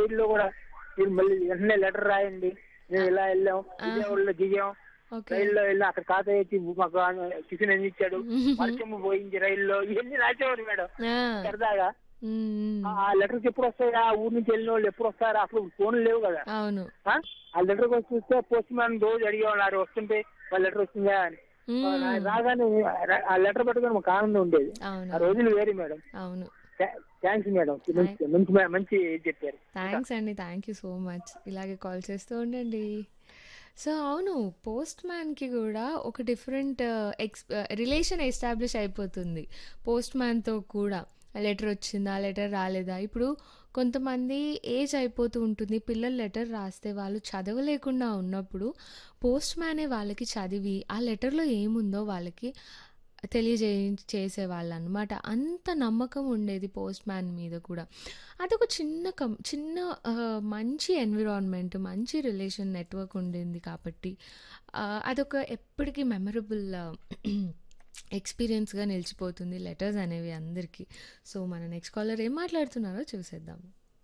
రైల్లో కూడా మీరు మళ్ళీ వెంటనే లెటర్ రాయండి మేము ఇలా వెళ్ళాం విజయవాడలో దిగాం ఓకే రైల్లో వెళ్ళి అక్కడ తాతయ్య వచ్చి మాకు ఆయన టిఫిన్ అని ఇచ్చాడు వర్షం పోయింది రైల్లో ఇవన్నీ రాసేవారు మేడం ఆ, సరదాగా మ్మ్. ఆ లెటర్స్ ఎప్పుడు వస్తాయా ఆ ఊరు నుంచి వెళ్ళిన వాళ్ళు ఎప్పుడు వస్తారా అప్పుడు ఫోన్లు లేవు కదా అవును ఆ? ఆ లెటర్ వచ్చి చూస్తే పోస్ట్ మ్యాన్ రోజు అడిగేవాళ్ళు వస్తుంటే వాళ్ళ లెటర్ వస్తుందా అని మ్మ్. ఆ రాగానే ఆ లెటర్ పట్టుకొని మాకు ఆనందం ఉండేది అవును ఆ రోజులు వేరే మేడం అవును థ్యాంక్స్ మేడం మంచి మంచి మంచి ఇది చెప్పారు థ్యాంక్స్ అండి థ్యాంక్ యూ సో మచ్ ఇలాగే కాల్ చేస్తూ ఉండండి సో అవును పోస్ట్ మ్యాన్కి కూడా ఒక డిఫరెంట్ ఎక్స్ రిలేషన్ ఎస్టాబ్లిష్ అయిపోతుంది పోస్ట్ మ్యాన్తో కూడా లెటర్ వచ్చిందా లెటర్ రాలేదా ఇప్పుడు కొంతమంది ఏజ్ అయిపోతూ ఉంటుంది పిల్లలు లెటర్ రాస్తే వాళ్ళు చదవలేకుండా ఉన్నప్పుడు పోస్ట్ మ్యానే వాళ్ళకి చదివి ఆ లెటర్లో ఏముందో వాళ్ళకి తెలియజే చేసేవాళ్ళు అనమాట అంత నమ్మకం ఉండేది పోస్ట్ మ్యాన్ మీద కూడా అదొక చిన్న కం చిన్న ఆ, మంచి ఎన్విరాన్మెంట్ మంచి రిలేషన్ నెట్వర్క్ ఉండింది కాబట్టి ఆ, అదొక ఎప్పటికీ మెమరబుల్ ఎక్స్పీరియన్స్గా నిలిచిపోతుంది లెటర్స్ అనేవి అందరికీ సో మన నెక్స్ట్ కాలర్ ఏం మాట్లాడుతున్నారో చూసేద్దాం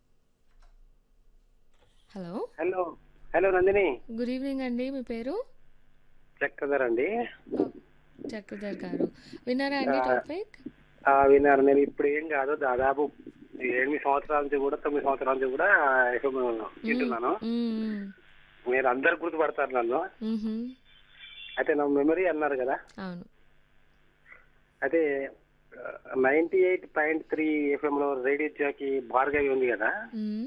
hello hello hello Nandini good evening అండి మీ పేరు చక్రధర్ అండి ఓ, చక్రధర్ గారు విన్నారా అండి టాపిక్ ఆ, విన్నారు నేను ఇప్పుడు ఏం కాదు దాదాపు ఎనిమిది సంవత్సరాల నుంచి కూడా తొమ్మిది సంవత్సరాల నుంచి కూడా FM వింటున్నాను మ్మ్. మీరు అందరు గుర్తుపడతారు నన్ను మ్మ్హ. అయితే నా మెమరీ అన్నారు కదా అవును అయితే ninety eight point three FM లో రేడియో జాకి భార్గవి ఉంది కదా మ్మ్.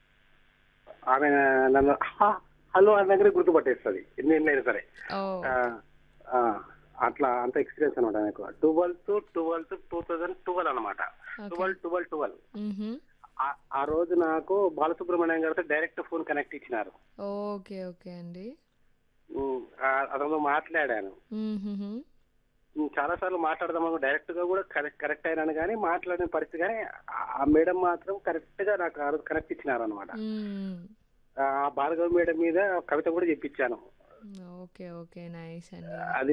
ఆమె నన్ను "హా, హలో అన్న దగ్గర గుర్తుపట్టేస్తుంది ఎన్ని ఏళ్ళైనా సరే ఓ ఆ, ఆ, అట్లా అంత ఎక్స్పీరియన్స్ అనమాట నాకు twelfth twelfth two thousand twelve అనమాట ట్వెల్వ్ ట్వెల్వ్ ట్వెల్వ్ మ్మ్హ. ఆ రోజు నాకు బాలసుబ్రహ్మణ్యం గారితో డైరెక్ట్ ఫోన్ కనెక్ట్ ఇచ్చినారు ఓకే ఓకే అండి ఉమ్, ఆ- అతనితో మాట్లాడాను మ్మ్హ. చాలా సార్లు మాట్లాడదాము డైరెక్ట్ గా కూడా కరెక్ట్ కరెక్ట్ అయినాను కానీ మాట్లాడిన పరిస్థితి కానీ ఆ మేడం మాత్రం కరెక్ట్ గా నాకు ఆ రోజు కనెక్ట్ ఇచ్చినారు అనమాట మ్మ్. ఆ భార్గవ మేడం మీద కవిత కూడా చెప్పించాను ఓకే ఓకే నైస్ అండి అది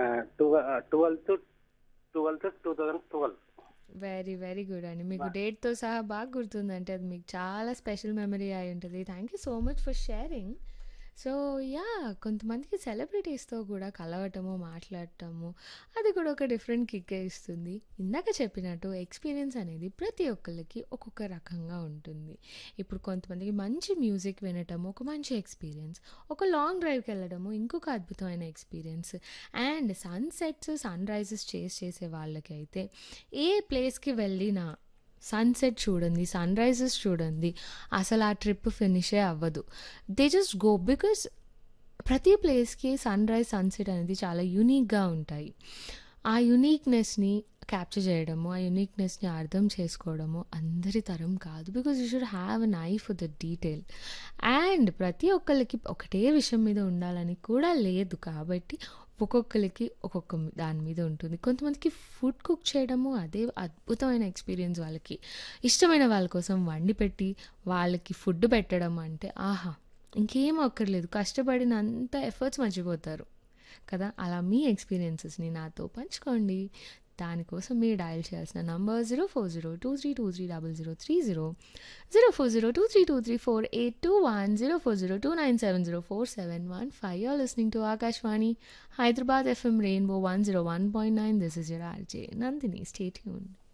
twelfth twelfth two thousand twelve very very good అండి మీకు డేట్తో సహా బాగా గుర్తుందంటే అది మీకు చాలా స్పెషల్ మెమరీ అయి ఉంటుంది thank you so much for sharing so yeah కొంతమందికి సెలబ్రిటీస్తో కూడా కలవటము మాట్లాడటము అది కూడా ఒక డిఫరెంట్ కిక్ ఇస్తుంది ఇందాక చెప్పినట్టు ఎక్స్పీరియన్స్ అనేది ప్రతి ఒక్కరికి ఒక్కొక్క రకంగా ఉంటుంది ఇప్పుడు కొంతమందికి మంచి మ్యూజిక్ వినటము ఒక మంచి ఎక్స్పీరియన్స్ ఒక లాంగ్ డ్రైవ్కి వెళ్ళడము ఇంకొక అద్భుతమైన experience and sunsets sun rises chase చేసే వాళ్ళకైతే ఏ ప్లేస్కి వెళ్ళినా సన్సెట్ చూడండి సన్ రైజెస్ చూడండి అసలు ఆ ట్రిప్ ఫినిషే అవ్వదు దే జస్ట్ గో బికాస్ ప్రతి ప్లేస్కి సన్ రైజ్ సన్సెట్ అనేది చాలా యూనిక్గా ఉంటాయి ఆ యునీక్నెస్ని క్యాప్చర్ చేయడము ఆ యునీక్నెస్ని అర్థం చేసుకోవడము అందరి తరం కాదు because you should have an eye for the detail and ప్రతి ఒక్కరికి ఒకటే విషయం మీద ఉండాలని కూడా లేదు కాబట్టి ఒక్కొక్కరికి ఒక్కొక్క దాని మీద ఉంటుంది కొంతమందికి ఫుడ్ కుక్ చేయడము అదే అద్భుతమైన ఎక్స్పీరియన్స్ వాళ్ళకి ఇష్టమైన వాళ్ళ కోసం వండి పెట్టి వాళ్ళకి ఫుడ్ పెట్టడం అంటే ఆహా ఇంకేం అక్కర్లేదు కష్టపడిన అంత ఎఫర్ట్స్ మర్చిపోతారు కదా అలా మీ ఎక్స్పీరియన్సెస్ని నాతో పంచుకోండి దానికోసం మీరు డయల్ చేయాల్సిన number zero four zero two three two three double zero three zero zero four zero two three two three four eight two one zero four zero two nine seven zero four seven one five are listening to Akashvani Hyderabad FM Rainbow one zero one point nine this is your RJ Nandini stay యూన్